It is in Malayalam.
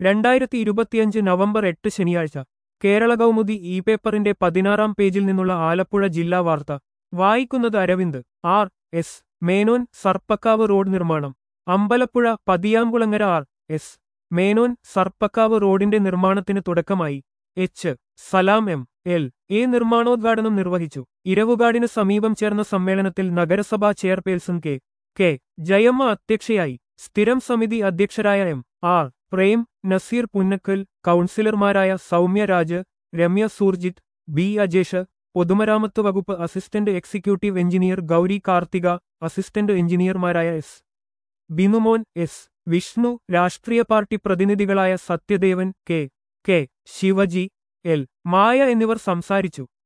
രണ്ടായിരത്തി ഇരുപത്തിയഞ്ച് നവംബർ എട്ട് ശനിയാഴ്ച കേരള കൗമുദി ഇ പേപ്പറിന്റെ പതിനാറാം പേജിൽ നിന്നുള്ള ആലപ്പുഴ ജില്ലാ വാർത്ത വായിക്കുന്നത് Aravind R S Menon Sarppakkavu road നിർമ്മാണം അമ്പലപ്പുഴ പതിയാംകുളങ്ങര ആർ എസ് മേനോൻ സർപ്പക്കാവ് റോഡിന്റെ നിർമ്മാണത്തിന് തുടക്കമായി H Salam M L A നിർമ്മാണോദ്ഘാടനം നിർവഹിച്ചു ഇരവുകാടിന് സമീപം ചേർന്ന സമ്മേളനത്തിൽ നഗരസഭാ ചെയർപേഴ്സൺ കെ കെ ജയമ്മ അധ്യക്ഷയായി സ്ഥിരം സമിതി അധ്യക്ഷരായ എം ആർ പ്രേം നസീർ പുന്നക്കൽ കൗൺസിലർമാരായ സൗമ്യ രാജ് രമ്യ സൂർജിത്ത് ബി അജേഷ് പൊതുമരാമത്ത് വകുപ്പ് assistant executive engineer Gouri Karthika assistant എഞ്ചിനീയർമാരായ എസ് ബിനുമോൻ എസ് വിഷ്ണു രാഷ്ട്രീയ പാർട്ടി പ്രതിനിധികളായ Sathyadevan K K Shivaji L Maya എന്നിവർ സംസാരിച്ചു